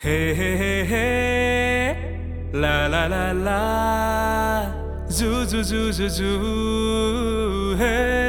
ಹೇ ಹೇ ಹೇ ಹೇ ಲಾ ಲಾ ಲಾ ಲಾ ಜೂ ಜೂ ಜೂ ಜೂ ಜೂ ಹೇ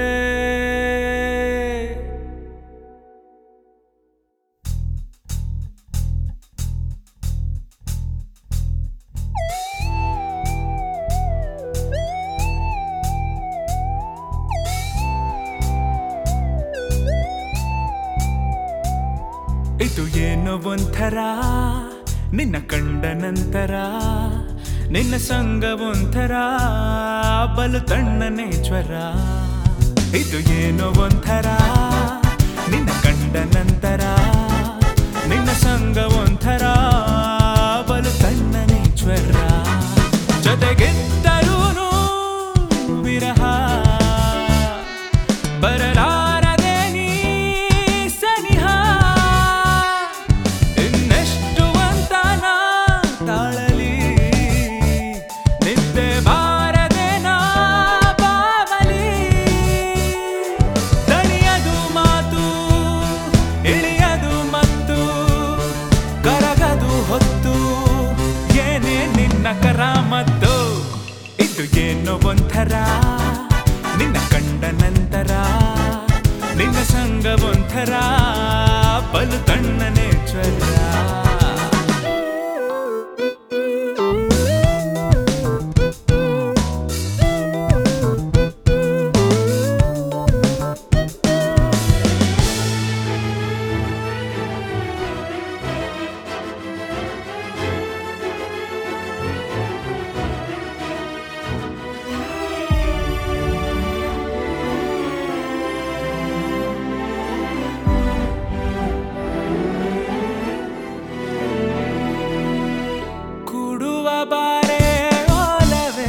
ಇದು ಏನೋ ಒಂಥರ ನಿನ್ನ ಕಂಡ ನಂತರ ನಿನ್ನ ಸಂಗ ಒಂಥರ ಬಲು ತಣ್ಣನೆ ಜ್ವರ ಇದು ಏನೋ ಒಂಥರ ನಿನ್ನ ಕಂಡ ನಂತರ ನಿನ್ನ ಸಂಗ ಒಂಥರ ಬಲು ತಣ್ಣನೆ ಜ್ವರ ಜೊತೆಗಿದ್ದರೂನು ವಿರಹ ಬರಲಾರದೆ ನೀ ಸನಿಹ ಇನ್ನೆಷ್ಟು ಅಂತ ನಾ ತಾಳಲಿ ನಿದ್ದೆ ಬಾರದೆ ನಾ ಬಾವಲಿ ದಣಿಯದು ಮಾತು ಇಳಿಯದು ಮತ್ತು ಕರಗದು ಹೊತ್ತು ಏನೇ ನಿನ್ನ ಕರಾಮತ್ತು ಇದು ಏನೋ ಒಂಥರ ನಿನ್ನ ಕಂಡ ನಂತರ ನಿನ್ನ ಸಂಗ ಒಂಥರ ಬಲು ತಣ್ಣನೆ ಜ್ವರ ಕೂಡುವ ಬಾರೆ ಓಲವೇ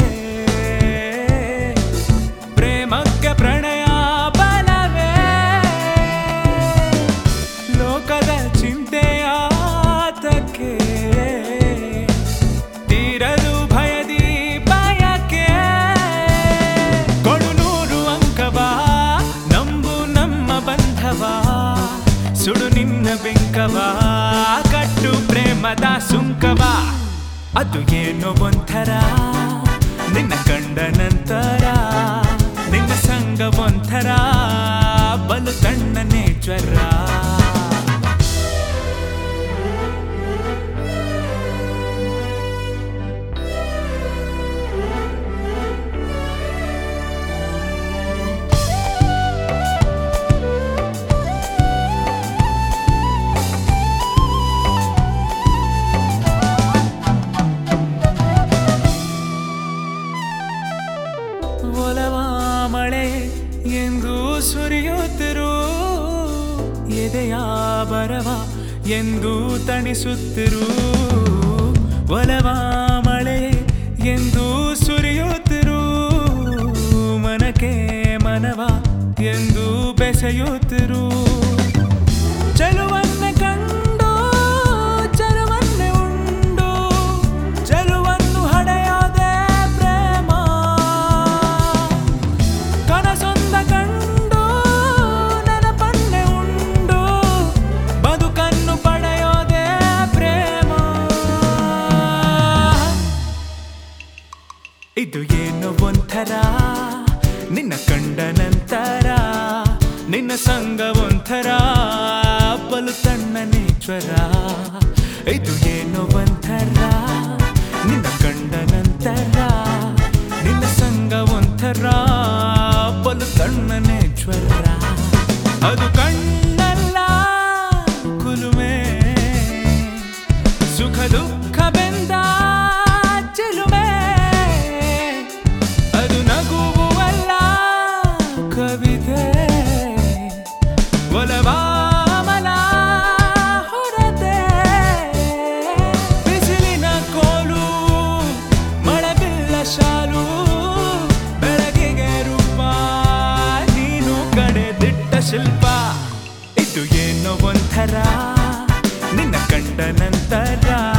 ಪ್ರೇಮಕ್ಕೆ ಪ್ರಣಯ ಬಲವೇ ಲೋಕದ ಚಿಂತೆಯಾತಕ್ಕೆ ತೀರಲು ಭಯದಿ ಬಯಕೆ ಕೊಡು ನೂರು ಅಂಕವ ನಂಬು ನಮ್ಮ ಬಂಧವ ಸುಡು ನಿನ್ನ ಬೆಂಕವ ಕಟ್ಟು ಪ್ರೇಮದ ಸುಂಕವ ಅದು ಏನೋ ಒಂಥರ ನಿನ್ನ ಕಂಡ ನಂತರ ನಿನ್ನ ಸಂಗ ಒಂಥರ ಬಲು ತಣ್ಣನೆ ಜ್ವರ ಒಲವ ಮಳೆ ಎಂದು ಸುರಿಯುತ್ತಿರು ಎದೆಯ ಬರವ ಎಂದು ತಣಿಸುತ್ತಿರು ಒಲವ ಮಳೆ ಎಂದು ಸುರಿಯುತ್ತಿರು ಮನಕ್ಕೆ ಮನವ ಎಂದು ಬೆಸೆಯುತ್ತಿರು ಚೆಲುವನ್ನೇ ಕಂಡು ಚಲುವನ್ನೇ ಉಂಡು ಚೆಲುವನ್ನು ಹಡೆಯದೆ ಪ್ರೇಮ ಕನಸೊಂದ ಕಂಡು ನೆನಪನ್ನೇ ಉಂಡು ಬದುಕನ್ನು ಪಡೆಯೋದೆ ಪ್ರೇಮ ಇದು ಏನು ಒಂಥರ ನಿನ್ನ ಕಂಡ ನಂತರ ನಿನ್ನ ಸಂಗ ಒಂಥರ ಬಲು ತಣ್ಣನೆ ಜ್ವರ ಇದು ಏನು ಒಂಥರ ನಿನ್ನ ಕಂಡ ನಂತರ ನಿನ್ನ ಸಂಗ ಒಂಥರ ಬಲು ತಣ್ಣನೆ ಜ್ವರ ಅದು ಕಣ್ಣಲ್ಲ ಕುಲುಮೆ ಸುಖ ದುಃಖ ಬೆಂದ ಚೆಲುಮೆ ಅದು ನಗುವಲ್ಲ ಕವಿತೆ ಒಲವಾಮಲ ಹೊರತೆ ಬಿಸಿಲಿನ ಕೋಲು ಮಳೆ ಬಿಲ್ಲ ಶಾಲು ಬೆಳಗಿಗೆ ರೂಪ ನೀನು ಕಡೆದಿಟ್ಟ ಶಿಲ್ಪ ಇದು ಏನೋ ಒಂಥರ ನಿನ್ನ ಕಂಡ ನಂತರ